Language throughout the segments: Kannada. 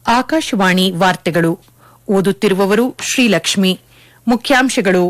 ಆಕಾಶವಾಣಿ ವಾರ್ತೆಗಳು ಓದುತ್ತಿರುವವರು ಶ್ರೀಲಕ್ಷ್ಮಿ ಮುಖ್ಯಾಂಶಗಳು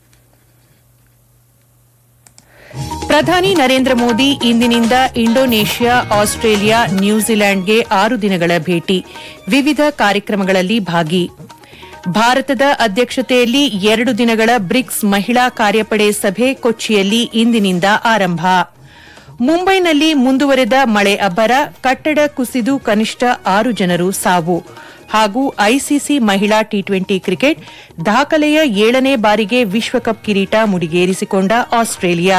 ಪ್ರಧಾನಿ ನರೇಂದ್ರ ಮೋದಿ ಇಂದಿನಿಂದ ಇಂಡೋನೇಷ್ಯಾ ಆಸ್ಟ್ರೇಲಿಯಾ ನ್ಯೂಜಿಲೆಂಡ್ಗೆ ಆರು ದಿನಗಳ ಭೇಟಿ ವಿವಿಧ ಕಾರ್ಯಕ್ರಮಗಳಲ್ಲಿ ಭಾಗಿ ಭಾರತದ ಅಧ್ಯಕ್ಷತೆಯಲ್ಲಿ ಎರಡು ದಿನಗಳ ಬ್ರಿಕ್ಸ್ ಮಹಿಳಾ ಕಾರ್ಯಪಡೆ ಸಭೆ ಕೊಚ್ಚಿಯಲ್ಲಿ ಇಂದಿನಿಂದ ಆರಂಭ ಮುಂಬೈನಲ್ಲಿ ಮುಂದುವರೆದ ಮಳೆ ಅಬ್ಬರ ಕಟ್ಟಡ ಕುಸಿದು ಕನಿಷ್ಠ ಆರು ಜನರು ಸಾವು ಹಾಗೂ ಐಸಿಸಿ ಮಹಿಳಾ ಟಿ ಟ್ವೆಂಟಿ ಕ್ರಿಕೆಟ್ ದಾಖಲೆಯ ಏಳನೇ ಬಾರಿಗೆ ವಿಶ್ವಕಪ್ ಕಿರೀಟ ಮುಡಿಗೇರಿಸಿಕೊಂಡ ಆಸ್ಟ್ರೇಲಿಯಾ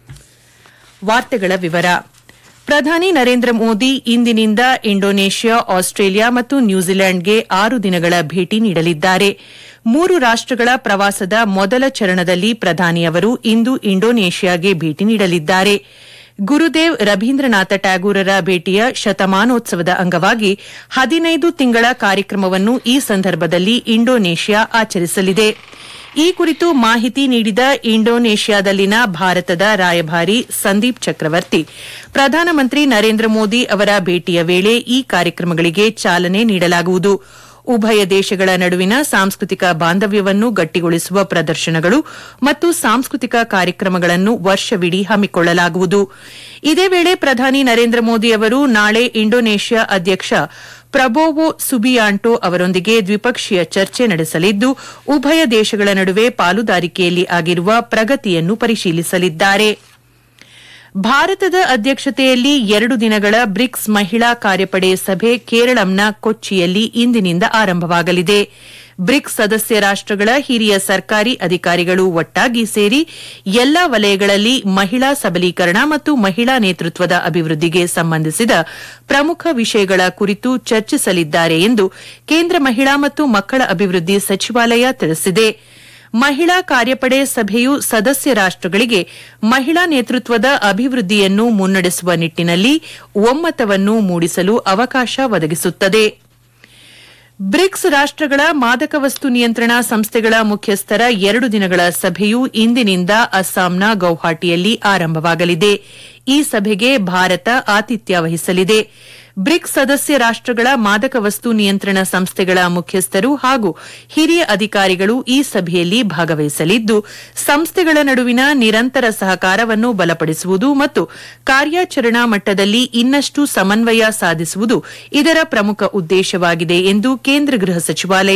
ವಾರ್ತೆಗಳ ವಿವರ ಪ್ರಧಾನಿ ನರೇಂದ್ರ ಮೋದಿ ಇಂದಿನಿಂದ ಇಂಡೋನೇಷ್ಯಾ ಆಸ್ಟ್ರೇಲಿಯಾ ಮತ್ತು ನ್ಯೂಜಿಲೆಂಡ್ಗೆ ಆರು ದಿನಗಳ ಭೇಟಿ ನೀಡಲಿದ್ದಾರೆ ಮೂರು ರಾಷ್ಟಗಳ ಪ್ರವಾಸದ ಮೊದಲ ಚರಣದಲ್ಲಿ ಪ್ರಧಾನಿ ಅವರು ಇಂದು ಇಂಡೋನೇಷ್ಯಾಗೆ ಭೇಟಿ ನೀಡಲಿದ್ದಾರೆ ಗುರುದೇವ್ ರವೀಂದ್ರನಾಥ ಟ್ಯಾಗೂರರ ಭೇಟಿಯ ಶತಮಾನೋತ್ಸವದ ಅಂಗವಾಗಿ ಹದಿನೈದು ತಿಂಗಳ ಕಾರ್ಯಕ್ರಮವನ್ನು ಈ ಸಂದರ್ಭದಲ್ಲಿ ಇಂಡೋನೇಷ್ಯಾ ಆಚರಿಸಲಿದೆ ಈ ಕುರಿತು ಮಾಹಿತಿ ನೀಡಿದ ಇಂಡೋನೇಷ್ಯಾದಲ್ಲಿನ ಭಾರತದ ರಾಯಭಾರಿ ಸಂದೀಪ್ ಚಕ್ರವರ್ತಿ ಪ್ರಧಾನಮಂತ್ರಿ ನರೇಂದ್ರ ಮೋದಿ ಅವರ ಭೇಟಿಯ ವೇಳೆ ಈ ಕಾರ್ಯಕ್ರಮಗಳಿಗೆ ಚಾಲನೆ ನೀಡಲಾಗುವುದು ಉಭಯ ದೇಶಗಳ ನಡುವಿನ ಸಾಂಸ್ಕೃತಿಕ ಬಾಂಧವ್ಯವನ್ನು ಗಟ್ಟಿಗೊಳಿಸುವ ಪ್ರದರ್ಶನಗಳು ಮತ್ತು ಸಾಂಸ್ಕೃತಿಕ ಕಾರ್ಯಕ್ರಮಗಳನ್ನು ವರ್ಷವಿಡೀ ಹಮ್ಮಿಕೊಳ್ಳಲಾಗುವುದು ಇದೇ ವೇಳೆ ಪ್ರಧಾನಿ ನರೇಂದ್ರ ಮೋದಿ ಅವರು ನಾಳೆ ಇಂಡೋನೇಷ್ಯಾ ಅಧ್ಯಕ್ಷ ಪ್ರಬೋವೋ ಸುಬಿಯಾಂಟೋ ಅವರೊಂದಿಗೆ ದ್ವಿಪಕ್ಷೀಯ ಚರ್ಚೆ ನಡೆಸಲಿದ್ದು ಉಭಯ ದೇಶಗಳ ನಡುವೆ ಪಾಲುದಾರಿಕೆಯಲ್ಲಿ ಆಗಿರುವ ಪ್ರಗತಿಯನ್ನು ಪರಿಶೀಲಿಸಲಿದ್ದಾರೆ ಭಾರತದ ಅಧ್ಯಕ್ಷತೆಯಲ್ಲಿ ಎರಡು ದಿನಗಳ ಬ್ರಿಕ್ಸ್ ಮಹಿಳಾ ಕಾರ್ಯಪಡೆ ಸಭೆ ಕೇರಳಂನ ಕೊಚ್ಚಿಯಲ್ಲಿ ಇಂದಿನಿಂದ ಆರಂಭವಾಗಲಿದೆ ಬ್ರಿಕ್ಸ್ ಸದಸ್ಯ ರಾಷ್ಟಗಳ ಹಿರಿಯ ಸರ್ಕಾರಿ ಅಧಿಕಾರಿಗಳು ಒಟ್ಟಾಗಿ ಸೇರಿ ಎಲ್ಲಾ ವಲಯಗಳಲ್ಲಿ ಮಹಿಳಾ ಸಬಲೀಕರಣ ಮತ್ತು ಮಹಿಳಾ ನೇತೃತ್ವದ ಅಭಿವೃದ್ಧಿಗೆ ಸಂಬಂಧಿಸಿದ ಪ್ರಮುಖ ವಿಷಯಗಳ ಕುರಿತು ಚರ್ಚಿಸಲಿದ್ದಾರೆ ಎಂದು ಕೇಂದ್ರ ಮಹಿಳಾ ಮತ್ತು ಮಕ್ಕಳ ಅಭಿವೃದ್ಧಿ ಸಚಿವಾಲಯ ತಿಳಿಸಿದೆ ಮಹಿಳಾ ಕಾರ್ಯಪಡೆ ಸಭೆಯು ಸದಸ್ಯ ರಾಷ್ಟಗಳಿಗೆ ಮಹಿಳಾ ನೇತೃತ್ವದ ಅಭಿವೃದ್ಧಿಯನ್ನು ಮುನ್ನಡೆಸುವ ನಿಟ್ಟಿನಲ್ಲಿ ಒಮ್ಮತವನ್ನು ಮೂಡಿಸಲು ಅವಕಾಶ ಒದಗಿಸುತ್ತದೆ ಬ್ರಿಕ್ಸ್ ರಾಷ್ಟಗಳ ಮಾದಕ ವಸ್ತು ನಿಯಂತ್ರಣ ಸಂಸ್ಥೆಗಳ ಮುಖ್ಯಸ್ಥರ ಎರಡು ದಿನಗಳ ಸಭೆಯು ಇಂದಿನಿಂದ ಅಸ್ಸಾಂನ ಗೌಹಾಟಿಯಲ್ಲಿ ಆರಂಭವಾಗಲಿದೆ ಈ ಸಭೆಗೆ ಭಾರತ ಆತಿಥ್ಯ ವಹಿಸಲಿದೆ ಬ್ರಿಕ್ಸ್ ಸದಸ್ಯ ರಾಷ್ಟಗಳ ಮಾದಕ ವಸ್ತು ನಿಯಂತ್ರಣ ಸಂಸ್ಥೆಗಳ ಮುಖ್ಯಸ್ಥರು ಹಾಗೂ ಹಿರಿಯ ಅಧಿಕಾರಿಗಳು ಈ ಸಭೆಯಲ್ಲಿ ಭಾಗವಹಿಸಲಿದ್ದು ಸಂಸ್ಥೆಗಳ ನಡುವಿನ ನಿರಂತರ ಸಹಕಾರವನ್ನು ಬಲಪಡಿಸುವುದು ಮತ್ತು ಕಾರ್ಯಾಚರಣಾ ಮಟ್ಟದಲ್ಲಿ ಇನ್ನಷ್ಟು ಸಮನ್ವಯ ಸಾಧಿಸುವುದು ಇದರ ಪ್ರಮುಖ ಉದ್ದೇಶವಾಗಿದೆ ಎಂದು ಕೇಂದ್ರ ಗೃಹ ಸಚಿವಾಲಯ